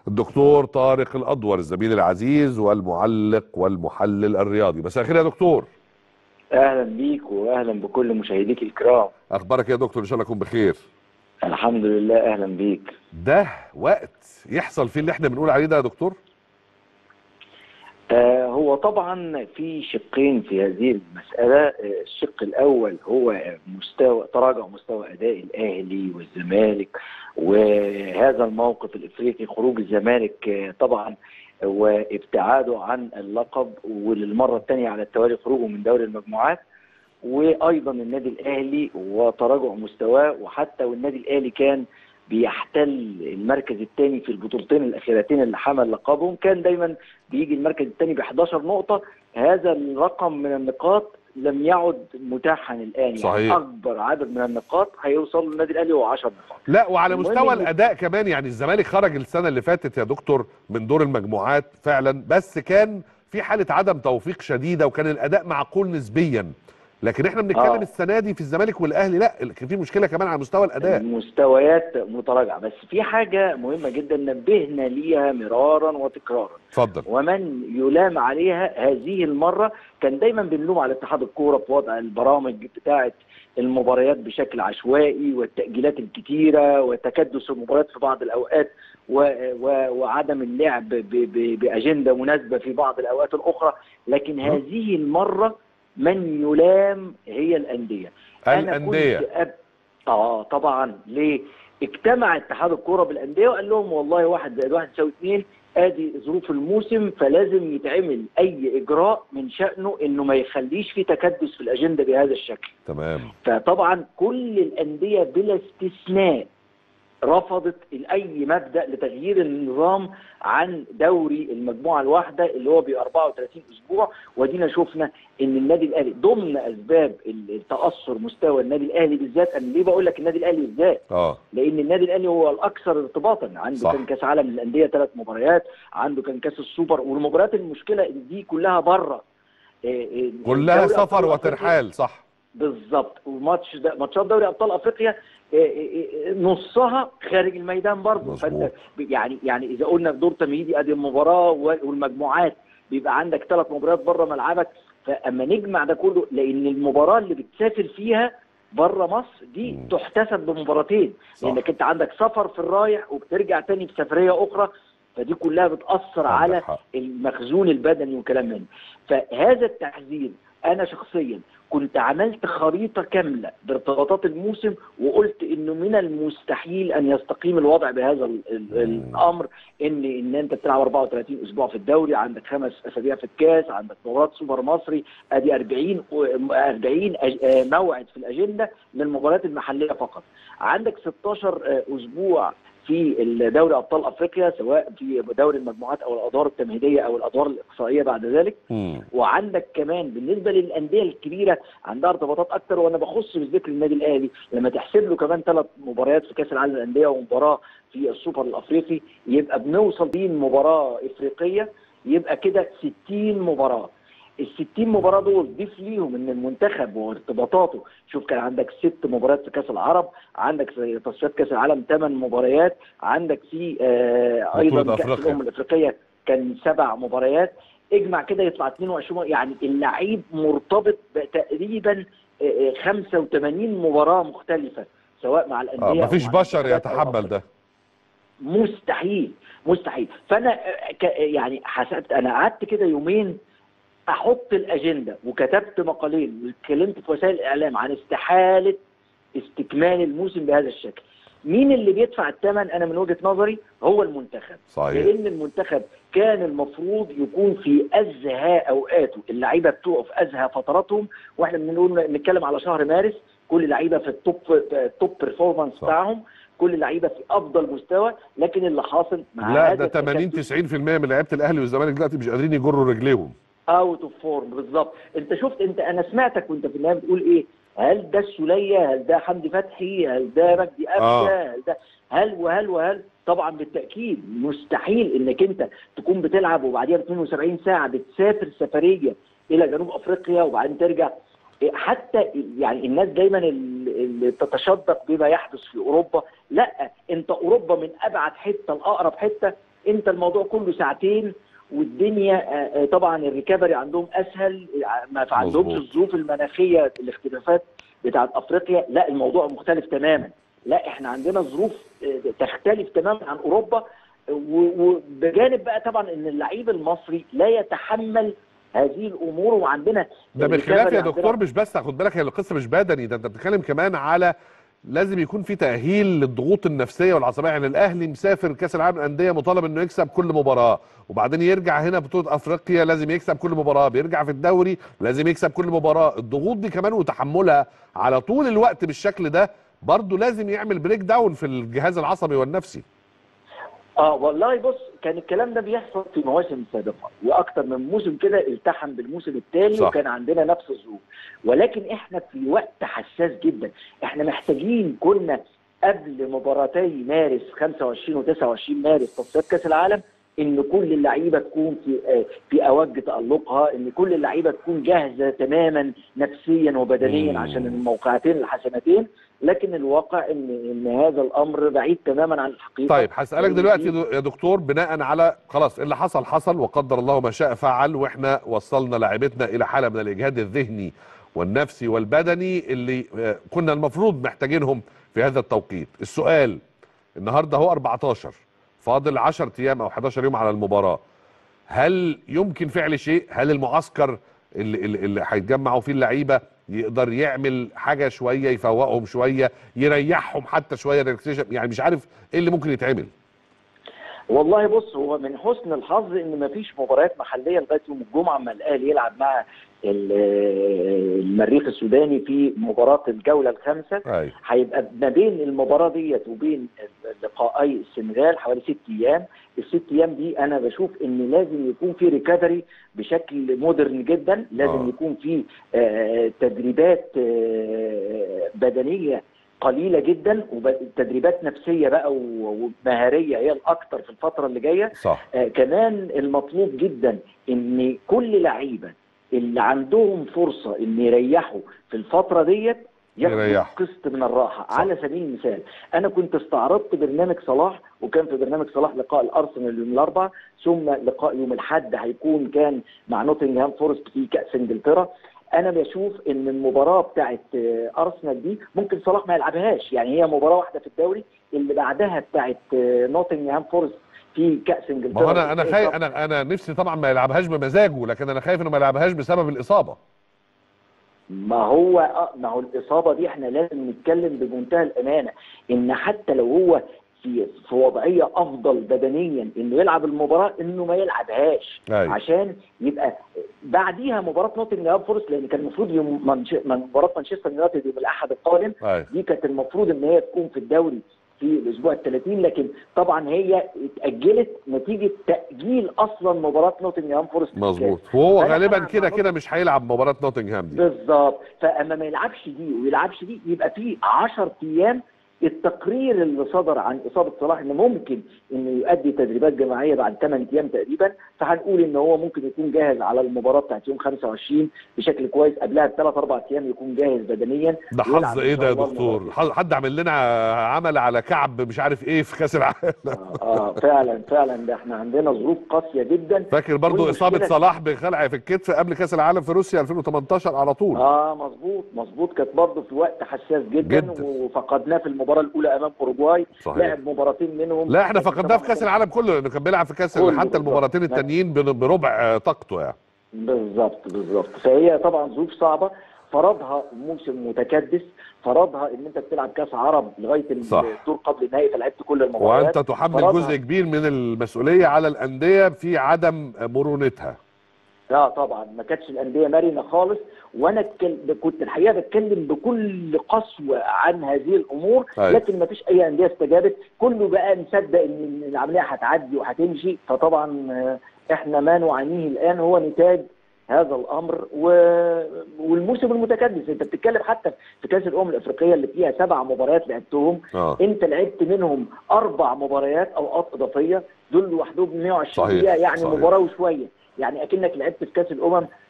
الدكتور طارق الأدور الزميل العزيز والمعلق والمحلل الرياضي مساء الخير يا دكتور اهلا بيك واهلا بكل مشاهديك الكرام أخبارك يا دكتور إن شاء الله أكون بخير الحمد لله اهلا بيك ده وقت يحصل فيه اللي احنا بنقول عليه ده يا دكتور آه هو طبعا في شقين في هذه المسألة آه الشق الأول هو مستوى تراجع مستوى أداء الأهلي والزمالك وهذا الموقف الإفريقي خروج الزمالك آه طبعا وابتعاده عن اللقب وللمرة الثانية على التوالي خروجه من دوري المجموعات وايضا النادي الاهلي وتراجع مستواه وحتى والنادي الاهلي كان بيحتل المركز الثاني في البطولتين الاخيرتين اللي حمل لقبهم كان دايما بيجي المركز الثاني ب 11 نقطه هذا الرقم من النقاط لم يعد متاحا الان صحيح. يعني اكبر عدد من النقاط هيوصل للنادي الاهلي هو 10 نقاط لا وعلى المهم مستوى إن- الأداء كمان يعني الزمالك خرج السنة اللي فاتت يا دكتور من دور المجموعات فعلا بس كان في حالة عدم توفيق شديدة وكان الأداء معقول نسبيا لكن احنا بنتكلم آه. السنة دي في الزمالك والأهلي لا كان في مشكلة كمان على مستوى الأداء المستويات متراجعه بس في حاجه مهمه جدا نبهنا ليها مرارا وتكرارا اتفضل ومن يلام عليها هذه المرة كان دايما بنلوم على اتحاد الكورة في وضع البرامج بتاعة المباريات بشكل عشوائي والتأجيلات الكتيرة وتكدس المباريات في بعض الأوقات و و وعدم اللعب ب ب بأجندة مناسبة في بعض الأوقات الأخرى لكن هذه المرة من يلام هي الأندية أنا الأندية كنت أب... اه طبعا ليه؟ اجتمع اتحاد الكوره بالانديه وقال لهم والله واحد زائد واحد يساوي اثنين ادي ظروف الموسم فلازم يتعمل اي اجراء من شانه انه ما يخليش في تكدس في الاجنده بهذا الشكل تمام فطبعا كل الانديه بلا استثناء رفضت اي مبدا لتغيير النظام عن دوري المجموعه الواحده اللي هو ب 34 اسبوع ودينا شفنا ان النادي الاهلي ضمن اسباب التاثر مستوى النادي الاهلي بالذات انا ليه بقول لك النادي الاهلي بالذات اه لان النادي الاهلي هو الاكثر ارتباطا عنده صح. كان كاس عالم للانديه ثلاث مباريات عنده كان كاس السوبر والمباريات المشكله دي كلها بره كلها سفر وترحال صح بالظبط وماتش ده ماتشات دوري ابطال افريقيا إيه إيه إيه نصها خارج الميدان برضه مظبوط. فانت ب- يعني يعني اذا قلنا في دور تمهيدي ادي المباراه و- والمجموعات بيبقى عندك ثلاث مباريات بره ملعبك فاما نجمع ده كله لان المباراه اللي بتسافر فيها بره مصر دي مم. تحتسب بمباراتين صح. لانك انت عندك سفر في الرايح وبترجع تاني بسفريه اخرى فدي كلها بتاثر عندك على حق. المخزون البدني وكلام من ده. فهذا التحذير انا شخصيا كنت عملت خريطه كامله بارتباطات الموسم وقلت انه من المستحيل ان يستقيم الوضع بهذا ال ال مم. الامر ان ان انت بتلعب 34 اسبوع في الدوري عندك خمس اسابيع في الكاس عندك مباراه سوبر مصري ادي 40 و- 40 أج- آه، موعد في الاجنده للمباريات المحليه فقط عندك 16 آه، اسبوع في دوري ابطال افريقيا سواء في دوري المجموعات او الادوار التمهيديه او الادوار الاقصائيه بعد ذلك مم. وعندك كمان بالنسبه للانديه الكبيره عندها ارتباطات اكتر وانا بخص بالذكر النادي الاهلي لما تحسب له كمان ثلاث مباريات في كاس العالم للانديه ومباراه في السوبر الافريقي يبقى بنوصل بين مباراه افريقيه يبقى كده 60 مباراه ال 60 مباراه دول ضيف ليهم ان المنتخب وارتباطاته شوف كان عندك ست مباريات في كاس العرب عندك في تصفيات كاس العالم ثمان مباريات عندك في آه ايضا بطولة كاس أفريقيا. الامم الافريقيه كان سبع مباريات اجمع كده يطلع 22 يعني اللعيب مرتبط تقريبا 85 مباراه مختلفه سواء مع الانديه اه أو مفيش مع بشر المنتخبات أو يتحمل ده مستحيل مستحيل فانا آه، ك- يعني حسبت انا قعدت كده يومين احط الاجنده وكتبت مقالين واتكلمت في وسائل الاعلام عن استحاله استكمال الموسم بهذا الشكل مين اللي بيدفع الثمن انا من وجهه نظري هو المنتخب صحيح لان المنتخب كان المفروض يكون في ازهى اوقاته اللعيبه بتوعه في ازهى فتراتهم واحنا بنقول نتكلم على شهر مارس كل اللعيبه في التوب التوب بيرفورمانس صح. بتاعهم كل اللعيبه في افضل مستوى لكن اللي حاصل مع لا هذا ده 80 التكدس 90% من لعيبه الاهلي والزمالك دلوقتي مش قادرين يجروا رجليهم اوت اوف فورم بالظبط انت شفت انت انا سمعتك وانت في النهايه بتقول ايه هل ده السوليه هل ده حمدي فتحي هل ده مجدي قفشه آه. هل ده هل وهل وهل طبعا بالتاكيد مستحيل انك انت تكون بتلعب وبعديها ب 72 ساعه بتسافر سفريه الى جنوب افريقيا وبعدين ترجع حتى يعني الناس دايما اللي تتشدق بما يحدث في اوروبا لا انت اوروبا من ابعد حته لاقرب حته انت الموضوع كله ساعتين والدنيا آه، آه، طبعا الريكفري عندهم اسهل آه، ما عندهمش مظبوط. الظروف المناخيه الاختلافات بتاعت افريقيا لا الموضوع مختلف تماما لا احنا عندنا ظروف آه، تختلف تماما عن اوروبا و- وبجانب بقى طبعا ان اللعيب المصري لا يتحمل هذه الامور وعندنا ده الريكفري بالخلاف يا عندنا- دكتور مش بس خد بالك هي القصه مش بدني ده انت بتتكلم كمان على لازم يكون في تاهيل للضغوط النفسيه والعصبيه يعني الاهلي مسافر كاس العالم للانديه مطالب انه يكسب كل مباراه وبعدين يرجع هنا بطوله افريقيا لازم يكسب كل مباراه بيرجع في الدوري لازم يكسب كل مباراه الضغوط دي كمان وتحملها على طول الوقت بالشكل ده برضه لازم يعمل بريك داون في الجهاز العصبي والنفسي اه والله بص كان الكلام ده بيحصل في مواسم سابقه واكتر من موسم كده التحم بالموسم التالي صح. وكان عندنا نفس الظروف ولكن احنا في وقت حساس جدا احنا محتاجين كنا قبل مباراتي مارس 25 و29 مارس تصفيات كاس العالم ان كل اللعيبه تكون في آه، في اوج تالقها ان كل اللعيبه تكون جاهزه تماما نفسيا وبدنيا مم. عشان الموقعتين الحسنتين لكن الواقع ان ان هذا الامر بعيد تماما عن الحقيقه طيب هسألك دلوقتي دو- يا دكتور بناء على خلاص اللي حصل حصل وقدر الله ما شاء فعل واحنا وصلنا لاعبتنا الى حالة من الاجهاد الذهني والنفسي والبدني اللي آه، كنا المفروض محتاجينهم في هذا التوقيت السؤال النهارده هو 14 فاضل 10 ايام او 11 يوم على المباراة هل يمكن فعل شيء هل المعسكر اللي, اللي, اللي هيتجمعوا فيه اللعيبه يقدر يعمل حاجه شويه يفوقهم شويه يريحهم حتى شويه ريلاكسيشن يعني مش عارف ايه اللي ممكن يتعمل والله بص هو من حسن الحظ ان مفيش مباريات محليه لغايه يوم الجمعه اما الاهلي يلعب مع ال- المريخ السوداني في مباراه الجوله الخامسه ايوه هيبقى ما بين المباراه ديت وبين لقائي السنغال حوالي ست ايام الست ايام دي انا بشوف ان لازم يكون في ريكفري بشكل مودرن جدا لازم آه. آه. يكون في آه، تدريبات آه، بدنيه قليله جدا وتدريبات نفسيه بقى و- ومهاريه هي الاكثر في الفتره اللي جايه صح آه كمان المطلوب جدا ان كل لعيبه اللي عندهم فرصه ان يريحوا في الفتره ديت ياخدوا يريحوا. قسط من الراحه صح. على سبيل المثال انا كنت استعرضت برنامج صلاح وكان في برنامج صلاح لقاء الارسنال يوم الاربعاء ثم لقاء يوم الاحد هيكون كان مع نوتنغهام فورست في كاس انجلترا انا بشوف ان المباراه بتاعت آه، ارسنال دي ممكن صلاح ما يلعبهاش يعني هي مباراه واحده في الدوري اللي بعدها بتاعت آه، نوتنغهام فورست في كاس انجلترا ما هو انا انا خايف انا انا نفسي طبعا ما يلعبهاش بمزاجه لكن انا خايف انه ما يلعبهاش بسبب الاصابه ما هو آه، ما هو الاصابه دي احنا لازم نتكلم بمنتهى الامانه ان حتى لو هو في في وضعيه افضل بدنيا انه يلعب المباراه انه ما يلعبهاش أيوة. عشان يبقى بعديها مباراه نوتنجهام فورست لان كان المفروض يوم منش... من مباراه مانشستر يونايتد يوم الاحد القادم ايوه دي كانت المفروض ان هي تكون في الدوري في الاسبوع ال 30 لكن طبعا هي اتاجلت نتيجه تاجيل اصلا مباراه نوتنجهام فورست مظبوط وهو فأنا غالبا طبعاً كده هقول- كده مش هيلعب مباراه نوتنغهام دي بالظبط فاما ما يلعبش دي ويلعبش دي يبقى في 10 ايام التقرير اللي صدر عن اصابه صلاح ان ممكن انه يؤدي تدريبات جماعيه بعد 8 ايام تقريبا فهنقول ان هو ممكن يكون جاهز على المباراه بتاعت يوم 25 بشكل كويس قبلها بثلاث اربع ايام يكون جاهز بدنيا ده ويلعب حظ إن ايه شاء ده يا الله دكتور المباراة. حظ- حد عامل لنا عمل على كعب مش عارف ايه في كاس العالم آه, اه فعلا فعلا ده احنا عندنا ظروف قاسيه جدا فاكر برضو والمشكلة- اصابه صلاح بخلع في الكتف قبل كاس العالم في روسيا 2018 على طول اه مظبوط مظبوط كانت برضه في وقت حساس جدا, جداً. وفقدناه في المباراه الاولى امام اوروجواي صحيح. لعب مباراتين منهم لا احنا فقدناه في كاس العالم كله لانه كان بيلعب في كاس كله حتى بالظبط. المباراتين التانيين بن- بربع آه، طاقته يعني بالظبط بالظبط فهي طبعا ظروف صعبه فرضها موسم متكدس فرضها ان انت بتلعب كاس عرب لغايه صح. الدور قبل النهائي فلعبت كل المباريات وانت تحمل فرضها- جزء كبير من المسؤوليه على الانديه في عدم مرونتها لا طبعا ما كانتش الانديه مرنه خالص وانا اتكل- كنت الحقيقه بتكلم بكل قسوه عن هذه الامور أيوة. لكن ما فيش اي انديه استجابت كله بقى مصدق ان العمليه هتعدي وهتمشي فطبعا آه، احنا ما نعانيه الان هو نتاج هذا الامر و... والموسم المتكدس انت بتتكلم حتى في كاس الامم الافريقيه اللي فيها سبع مباريات لعبتهم اه انت لعبت منهم اربع مباريات اوقات اضافيه دول لوحدهم 120 صحيح، دقيقه يعني صحيح. مباراه وشويه يعني اكنك لعبت في كاس الامم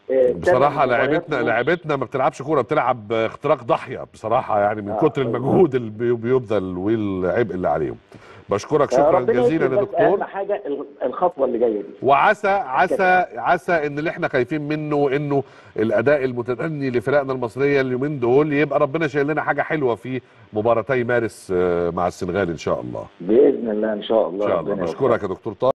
آه، بصراحة ثمان مباريات لعبتنا ونص. لعبتنا ما بتلعبش كورة بتلعب اختراق ضاحية بصراحة يعني من آه. كتر المجهود اللي بي- بيبذل والعبء اللي عليهم بشكرك شكرا ربنا جزيلا يكرم يا بس دكتور اهم حاجه الخطوه اللي جايه دي وعسى عسى عسى ان اللي احنا خايفين منه انه الاداء المتدني لفرقنا المصريه اليومين دول يبقى ربنا شايل لنا حاجه حلوه في مباراتي مارس آه، مع السنغال ان شاء الله باذن الله ان شاء ان الله شاء الله ربنا يوفقك. بشكرك يا دكتور طارق